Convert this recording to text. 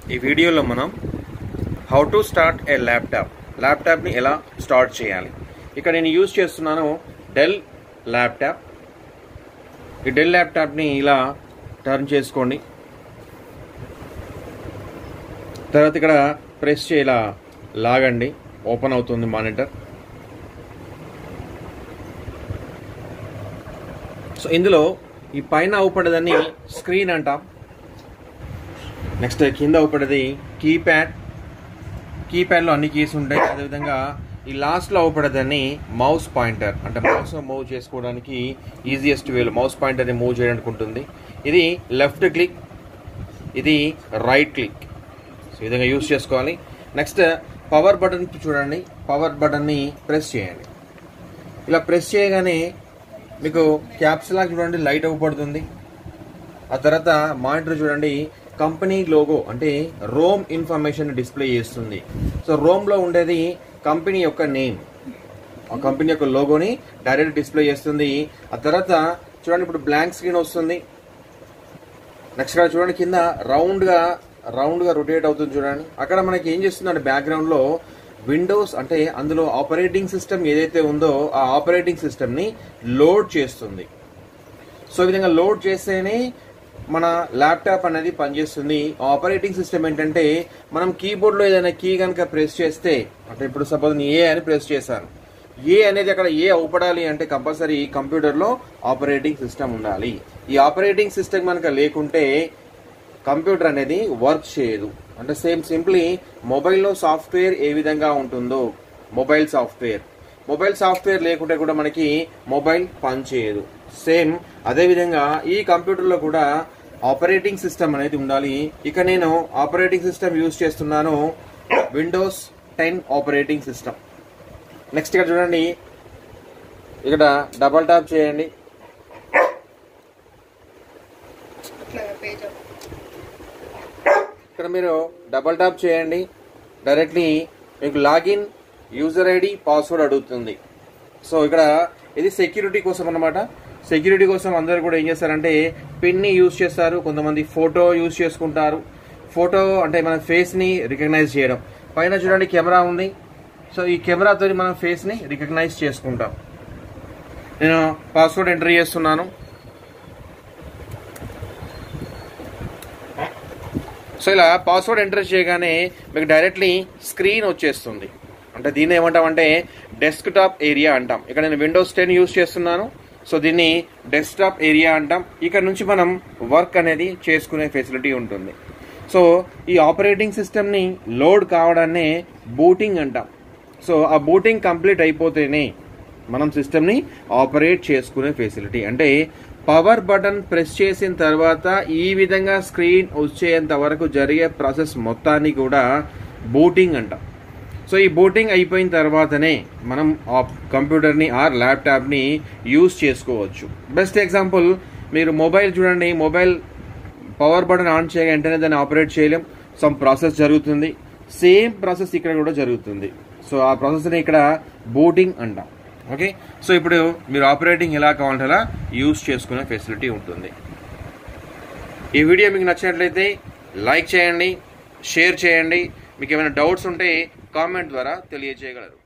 ఈ వీడియోలో మనం how to start a laptop ల్యాప్టాప్ని ఎలా స్టార్ట్ చేయాలి ఇక్కడ నేను యూజ్ చేస్తున్నాను డెల్ ల్యాప్టాప్ ఈ డెల్ ల్యాప్టాప్ని ఇలా టర్న్ చేసుకోండి తర్వాత ఇక్కడ ప్రెస్ చేయి ఇలా లాగండి ఓపెన్ అవుతుంది మానిటర్ సో ఇందులో ఈ పైన అవుపడదని స్క్రీన్ అంటాం నెక్స్ట్ కింద అవుపడేది కీప్యాడ్ కీప్యాడ్లో అన్ని కీస్ ఉంటాయి అదేవిధంగా ఈ లాస్ట్లో అవుపడేదాన్ని మౌస్ పాయింటర్ అంటే మౌస్ మూవ్ చేసుకోవడానికి ఈజియెస్ట్ వేలో మౌస్ పాయింటర్ని మూవ్ చేయడానికి ఉంటుంది ఇది లెఫ్ట్ క్లిక్ ఇది రైట్ క్లిక్ సో ఈ విధంగా యూస్ చేసుకోవాలి నెక్స్ట్ పవర్ బటన్ చూడండి పవర్ బటన్ని ప్రెస్ చేయండి ఇలా ప్రెస్ చేయగానే మీకు క్యాప్స్ లాగా చూడండి లైట్ అవ్వబడుతుంది ఆ తర్వాత మానిటర్ చూడండి కంపెనీ లోగో అంటే రోమ్ ఇన్ఫర్మేషన్ డిస్ప్లే చేస్తుంది సో రోమ్లో ఉండేది కంపెనీ యొక్క నేమ్ ఆ కంపెనీ యొక్క లోగోని డైరెక్ట్ డిస్ప్లే చేస్తుంది ఆ తర్వాత చూడండి ఇప్పుడు బ్లాంక్ స్క్రీన్ వస్తుంది నెక్స్ట్ ఇక్కడ చూడండి కింద రౌండ్గా రౌండ్గా రొటేట్ అవుతుంది చూడండి అక్కడ మనకి ఏం చేస్తుంది అంటే బ్యాక్గ్రౌండ్లో విండోస్ అంటే అందులో ఆపరేటింగ్ సిస్టమ్ ఏదైతే ఉందో ఆ ఆపరేటింగ్ సిస్టమ్ని లోడ్ చేస్తుంది సో ఈ విధంగా లోడ్ చేస్తేనే మన ల్యాప్టాప్ అనేది పనిచేస్తుంది ఆపరేటింగ్ సిస్టమ్ ఏంటంటే మనం కీబోర్డ్లో ఏదైనా కీ కనుక ప్రెస్ చేస్తే అంటే ఇప్పుడు సపోజ్ నేను ఏ అని ప్రెస్ చేశాను ఏ అనేది అక్కడ ఏ అవుపడాలి అంటే కంపల్సరీ కంప్యూటర్లో ఆపరేటింగ్ సిస్టమ్ ఉండాలి ఈ ఆపరేటింగ్ సిస్టమ్ కనుక లేకుంటే కంప్యూటర్ అనేది వర్క్ చేయదు అంటే సేమ్ సింప్లీ మొబైల్లో సాఫ్ట్వేర్ ఏ విధంగా ఉంటుందో మొబైల్ సాఫ్ట్వేర్ మొబైల్ సాఫ్ట్వేర్ లేకుంటే కూడా మనకి మొబైల్ పనిచేయదు సేమ్ అదేవిధంగా ఈ కంప్యూటర్లో కూడా ఆపరేటింగ్ సిస్టమ్ అనేది ఉండాలి ఇక నేను ఆపరేటింగ్ సిస్టమ్ యూజ్ చేస్తున్నాను Windows ten operating system next ఇక్కడ చూడండి ఇక్కడ డబల్ ట్యాప్ చేయండి ఇక్కడ మీరు డబల్ ట్యాప్ చేయండి డైరెక్ట్లీ మీకు లాగిన్ యూజర్ ఐడి పాస్వర్డ్ అడుగుతుంది సో ఇక్కడ ఇది సెక్యూరిటీ కోసం అన్నమాట సెక్యూరిటీ కోసం అందరు కూడా ఏం చేస్తారంటే పిన్ని యూజ్ చేస్తారు కొంతమంది ఫోటో యూజ్ చేసుకుంటారు ఫోటో అంటే మన ఫేస్ని రికగ్నైజ్ చేయడం పైన చూడండి కెమెరా ఉంది సో ఈ కెమెరాతో మనం ఫేస్ని రికగ్నైజ్ చేసుకుంటాం నేను పాస్వర్డ్ ఎంటర్ చేస్తున్నాను సో ఇలా పాస్వర్డ్ ఎంటర్ చేయగానే మీకు డైరెక్ట్లీ స్క్రీన్ వచ్చేస్తుంది అంటే దీన్ని ఏమంటామంటే డెస్క్టాప్ ఏరియా అంటాం ఇక్కడ నేను విండోస్ టెన్ యూస్ చేస్తున్నాను సో దీన్ని డెస్క్టాప్ ఏరియా అంటాం ఇక్కడ నుంచి మనం వర్క్ అనేది చేసుకునే ఫెసిలిటీ ఉంటుంది సో ఈ ఆపరేటింగ్ సిస్టమ్ని లోడ్ కావడాన్నే బూటింగ్ అంటాం సో ఆ బూటింగ్ కంప్లీట్ అయిపోతేనే మనం సిస్టమ్ని ఆపరేట్ చేసుకునే ఫెసిలిటీ అంటే పవర్ బటన్ ప్రెస్ చేసిన తర్వాత ఈ విధంగా స్క్రీన్ వచ్చేంత వరకు జరిగే ప్రాసెస్ మొత్తాన్ని కూడా బూటింగ్ అంటాం సో ఈ బూటింగ్ అయిపోయిన తర్వాతనే మనం ఆ కంప్యూటర్ని ఆర్ ల్యాప్టాప్ని యూస్ చేసుకోవచ్చు బెస్ట్ ఎగ్జాంపుల్ మీరు మొబైల్ చూడండి మొబైల్ పవర్ బటన్ ఆన్ చేయగా వెంటనే దాన్ని ఆపరేట్ చేయలేం సమ్ ప్రాసెస్ జరుగుతుంది సేమ్ ప్రాసెస్ ఇక్కడ కూడా జరుగుతుంది సో ఆ ప్రాసెస్ని ఇక్కడ బూటింగ్ అంటాం ఓకే సో ఇప్పుడు మీరు ఆపరేటింగ్ ఎలా కావాలంటే అలా యూస్ చేసుకునే ఫెసిలిటీ ఉంటుంది ఈ వీడియో మీకు నచ్చినట్లయితే లైక్ చేయండి షేర్ చేయండి మీకు ఏమైనా డౌట్స్ ఉంటే కామెంట్ ద్వారా తెలియజేయగలరు